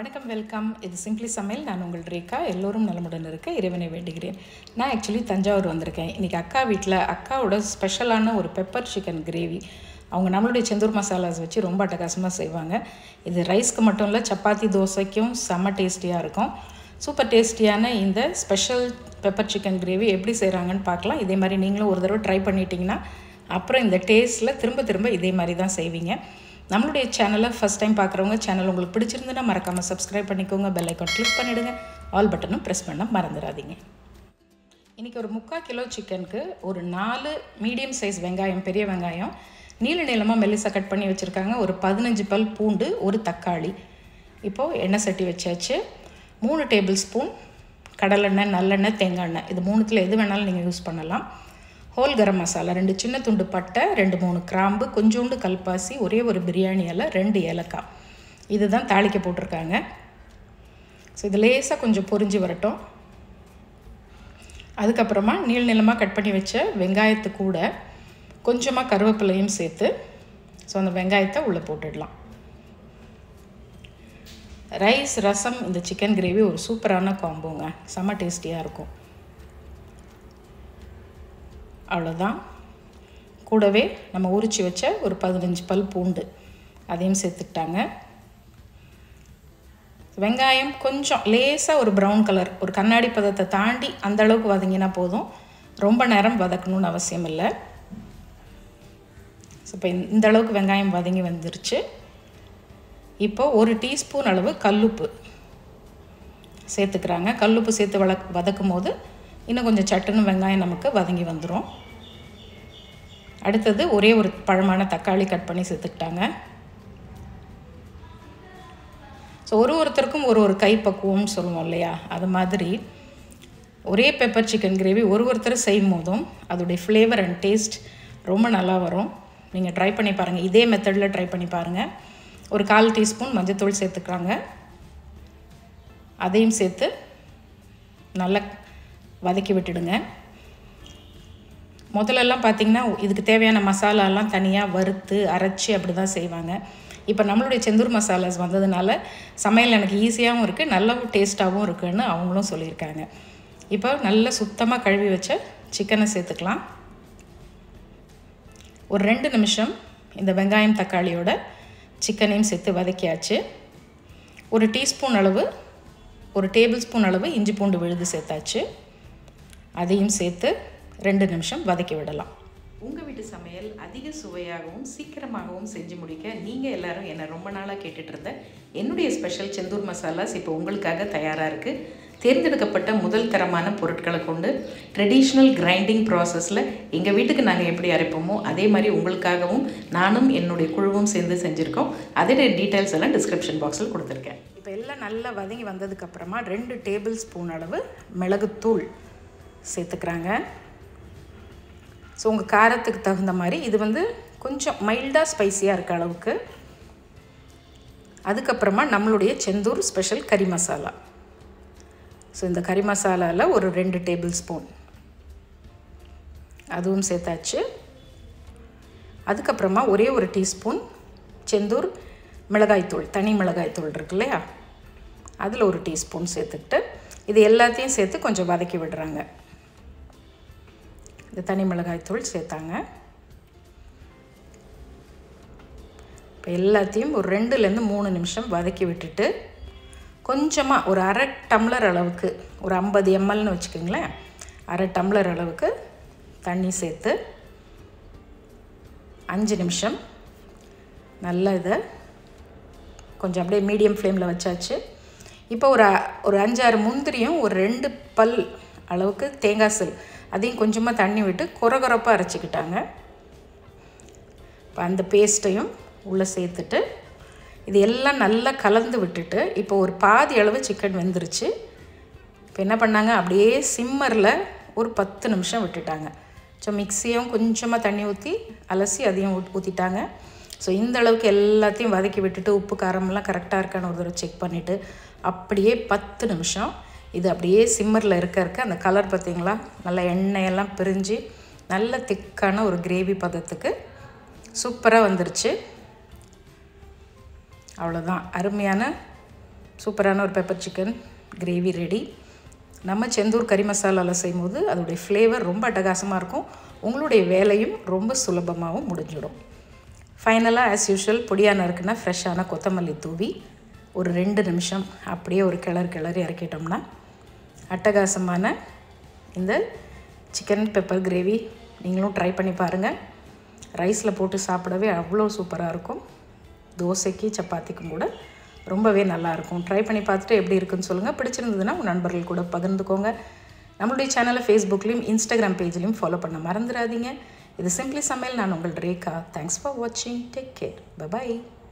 வணக்கம் வெல்கம் இது சிம்பிளி சமையல் நான் உங்கள் ரேகா எல்லோரும் நலமுடன் இருக்க இறைவனை வேண்டுகிறேன் நான் ஆக்சுவலி தஞ்சாவூர் வந்திருக்கேன் இன்றைக்கி அக்கா வீட்டில் அக்காவோட ஸ்பெஷலான ஒரு பெப்பர் சிக்கன் கிரேவி அவங்க நம்மளுடைய செந்தூர் மசாலாஸ் வச்சு ரொம்ப அட்டகாசமாக செய்வாங்க இது ரைஸ்க்கு மட்டும் இல்லை சப்பாத்தி தோசைக்கும் செம்ம டேஸ்டியாக இருக்கும் சூப்பர் டேஸ்டியான இந்த ஸ்பெஷல் பெப்பர் சிக்கன் கிரேவி எப்படி செய்கிறாங்கன்னு பார்க்கலாம் இதே மாதிரி நீங்களும் ஒரு தடவை ட்ரை பண்ணிட்டீங்கன்னா அப்புறம் இந்த டேஸ்ட்டில் திரும்ப திரும்ப இதே மாதிரி தான் செய்வீங்க நம்மளுடைய சேனலை ஃபஸ்ட் டைம் பார்க்குறவங்க சேனல் உங்களுக்கு பிடிச்சிருந்துன்னா மறக்காமல் சப்ஸ்கிரைப் பண்ணிக்கோங்க பெல் ஐக்கான் கிளிக் பண்ணிவிடுங்க ஆல் பட்டனும் ப்ரெஸ் பண்ண மறந்துடாதீங்க இன்றைக்கி ஒரு முக்கால் கிலோ சிக்கனுக்கு ஒரு நாலு மீடியம் சைஸ் வெங்காயம் பெரிய வெங்காயம் நீள நீளமாக மெல்லிசா கட் பண்ணி வச்சுருக்காங்க ஒரு பதினஞ்சு பல் பூண்டு ஒரு தக்காளி இப்போது எண்ணெய் சட்டி வச்சாச்சு மூணு டேபிள் ஸ்பூன் கடலெண்ணெய் நல்லெண்ணெய் தேங்காய் எண்ணெய் இது மூணுத்தில் எது வேணாலும் நீங்கள் யூஸ் பண்ணலாம் ஹோல் கரம் மசாலா ரெண்டு சின்ன துண்டு பட்டை ரெண்டு மூணு கிராம்பு கொஞ்சோண்டு கல்பாசி ஒரே ஒரு பிரியாணி இலை ரெண்டு ஏலக்காய் இதுதான் தாளிக்க போட்டிருக்காங்க ஸோ இது லேசாக கொஞ்சம் பொரிஞ்சு வரட்டும் அதுக்கப்புறமா நீள நீளமாக கட் பண்ணி வச்ச வெங்காயத்து கூட கொஞ்சமாக கருவேப்பிலையும் சேர்த்து ஸோ அந்த வெங்காயத்தை உள்ளே போட்டுடலாம் ரைஸ் ரசம் இந்த சிக்கன் கிரேவி ஒரு சூப்பரான காம்போங்க செம்ம டேஸ்டியாக இருக்கும் அவ்வளோதான் கூடவே நம்ம உரித்து வச்ச ஒரு பதினஞ்சு பல் பூண்டு அதையும் சேர்த்துக்கிட்டாங்க வெங்காயம் கொஞ்சம் லேசாக ஒரு ப்ரௌன் கலர் ஒரு கண்ணாடி பதத்தை தாண்டி அந்த அளவுக்கு வதங்கினா போதும் ரொம்ப நேரம் வதக்கணும்னு அவசியம் இல்லை ஸோ இப்போ இந்த அளவுக்கு வெங்காயம் வதங்கி வந்துருச்சு இப்போ ஒரு டீஸ்பூன் அளவு கல்லுப்பு சேர்த்துக்கிறாங்க கல்லுப்பு சேர்த்து வள வதக்கும் போது இன்னும் கொஞ்சம் சட்டுன்னு வெங்காயம் நமக்கு வதங்கி வந்துடும் அடுத்தது ஒரே ஒரு பழமான தக்காளி கட் பண்ணி சேர்த்துக்கிட்டாங்க ஸோ ஒரு ஒருத்தருக்கும் ஒரு ஒரு கைப்பக்குவம்னு சொல்லுவோம் இல்லையா அது மாதிரி ஒரே பெப்பர் சிக்கன் கிரேவி ஒரு ஒருத்தர் செய்யும் போதும் அதோடைய ஃப்ளேவர் அண்ட் டேஸ்ட் ரொம்ப நல்லா வரும் நீங்கள் ட்ரை பண்ணி பாருங்கள் இதே மெத்தடில் ட்ரை பண்ணி பாருங்கள் ஒரு கால் டீஸ்பூன் மஞ்சத்தூள் சேர்த்துக்கிறாங்க அதையும் சேர்த்து நல்லா வதக்கி விட்டுடுங்க முதல்லலாம் பார்த்திங்கன்னா இதுக்கு தேவையான மசாலாலாம் தனியாக வறுத்து அரைச்சி அப்படி தான் செய்வாங்க இப்போ நம்மளுடைய செந்தூர் மசாலாஸ் வந்ததுனால சமையல் எனக்கு ஈஸியாகவும் இருக்குது நல்லாவும் டேஸ்ட்டாகவும் இருக்குன்னு அவங்களும் சொல்லியிருக்காங்க இப்போ நல்லா சுத்தமாக கழுவி வச்ச சிக்கனை சேர்த்துக்கலாம் ஒரு ரெண்டு நிமிஷம் இந்த வெங்காயம் தக்காளியோட சிக்கனையும் சேர்த்து வதக்கியாச்சு ஒரு டீஸ்பூன் அளவு ஒரு டேபிள் ஸ்பூன் அளவு இஞ்சி பூண்டு விழுது சேர்த்தாச்சு அதையும் சேர்த்து ரெண்டு நிமிஷம் வதக்கி விடலாம் உங்கள் வீட்டு சமையல் அதிக சுவையாகவும் சீக்கிரமாகவும் செஞ்சு முடிக்க நீங்கள் எல்லாரும் என்னை ரொம்ப நாளாக கேட்டுட்டு இருந்த என்னுடைய ஸ்பெஷல் செந்தூர் மசாலாஸ் இப்போ உங்களுக்காக தயாராக இருக்குது தேர்ந்தெடுக்கப்பட்ட முதல் தரமான பொருட்களை கொண்டு ட்ரெடிஷ்னல் கிரைண்டிங் ப்ராசஸில் எங்கள் வீட்டுக்கு நாங்கள் எப்படி அரைப்போமோ அதே மாதிரி உங்களுக்காகவும் நானும் என்னுடைய குழுவும் சேர்ந்து செஞ்சுருக்கோம் அதோடைய டீட்டெயில்ஸ் எல்லாம் டிஸ்கிரிப்ஷன் பாக்ஸில் கொடுத்துருக்கேன் இப்போ எல்லாம் நல்லா வதங்கி வந்ததுக்கப்புறமா ரெண்டு டேபிள் ஸ்பூன் அளவு மிளகுத்தூள் சேர்த்துக்கிறாங்க ஸோ உங்கள் காரத்துக்கு தகுந்த மாதிரி இது வந்து கொஞ்சம் மைல்டாக ஸ்பைஸியாக இருக்க அளவுக்கு அதுக்கப்புறமா நம்மளுடைய செந்தூர் ஸ்பெஷல் கறி மசாலா ஸோ இந்த கறி மசாலாவில் ஒரு ரெண்டு டேபிள் ஸ்பூன் அதுவும் சேர்த்தாச்சு அதுக்கப்புறமா ஒரே ஒரு டீஸ்பூன் செந்தூர் மிளகாய்த்தூள் தனி மிளகாய்த்தூள் இருக்கு இல்லையா அதில் ஒரு டீஸ்பூன் சேர்த்துக்கிட்டு இது எல்லாத்தையும் சேர்த்து கொஞ்சம் வதக்கி விடுறாங்க இந்த தனி மிளகாய்த்தூள் சேர்த்தாங்க இப்போ எல்லாத்தையும் ஒரு ரெண்டுலேருந்து மூணு நிமிஷம் வதக்கி விட்டுட்டு கொஞ்சமாக ஒரு அரை டம்ளர் அளவுக்கு ஒரு ஐம்பது எம்எல்னு வச்சுக்கோங்களேன் அரை டம்ளர் அளவுக்கு தண்ணி சேர்த்து அஞ்சு நிமிஷம் நல்லா இதை கொஞ்சம் அப்படியே மீடியம் ஃப்ளேமில் வச்சாச்சு இப்போ ஒரு ஒரு அஞ்சாறு முந்திரியும் ஒரு ரெண்டு பல் அளவுக்கு தேங்காய் செல் அதையும் கொஞ்சமாக தண்ணி விட்டு குறகுறப்பாக அரைச்சிக்கிட்டாங்க இப்போ அந்த பேஸ்ட்டையும் உள்ளே சேர்த்துட்டு இது எல்லாம் நல்லா கலந்து விட்டுட்டு இப்போ ஒரு பாதி அளவு சிக்கன் வெந்துருச்சு இப்போ என்ன பண்ணாங்க அப்படியே சிம்மரில் ஒரு பத்து நிமிஷம் விட்டுட்டாங்க ஸோ மிக்சியும் கொஞ்சமாக தண்ணி ஊற்றி அலசி அதையும் ஊற்றிட்டாங்க ஸோ இந்த அளவுக்கு எல்லாத்தையும் வதக்கி விட்டுட்டு உப்பு காரமெல்லாம் கரெக்டாக இருக்கான்னு ஒரு தடவை செக் பண்ணிவிட்டு அப்படியே பத்து நிமிஷம் இது அப்படியே சிம்மரில் இருக்க இருக்க அந்த கலர் பார்த்திங்களா நல்லா எண்ணெயெல்லாம் பிரிஞ்சு நல்ல திக்கான ஒரு கிரேவி பதத்துக்கு சூப்பராக வந்துருச்சு அவ்வளோதான் அருமையான சூப்பரான ஒரு பெப்பர் சிக்கன் கிரேவி ரெடி நம்ம செந்தூர் கறி மசாலாவில் செய்யும்போது அதோடைய ஃப்ளேவர் ரொம்ப அட்டகாசமாக இருக்கும் உங்களுடைய வேலையும் ரொம்ப சுலபமாகவும் முடிஞ்சிடும் ஃபைனலாக ஆஸ் யூஷுவல் பொடியாக நறுக்குனா ஃப்ரெஷ்ஷான கொத்தமல்லி தூவி ஒரு ரெண்டு நிமிஷம் அப்படியே ஒரு கிளறு கிளறி இறக்கிட்டோம்னா அட்டகாசமான இந்த சிக்கன் பெப்பர் கிரேவி நீங்களும் ட்ரை பண்ணி பாருங்கள் ரைஸில் போட்டு சாப்பிடவே அவ்வளோ சூப்பராக இருக்கும் தோசைக்கு சப்பாத்திக்கும் கூட ரொம்பவே நல்லாயிருக்கும் ட்ரை பண்ணி பார்த்துட்டு எப்படி இருக்குன்னு சொல்லுங்கள் பிடிச்சிருந்ததுன்னா உங்கள் நண்பர்கள் கூட பகிர்ந்துக்கோங்க நம்மளுடைய சேனலை ஃபேஸ்புக்லேயும் இன்ஸ்டாகிராம் பேஜ்லேயும் ஃபாலோ பண்ண மறந்துடாதீங்க இது சிம்பிளி சமையல் நான் உங்கள் ரேகா தேங்க்ஸ் ஃபார் வாட்சிங் டேக் கேர் பபாய்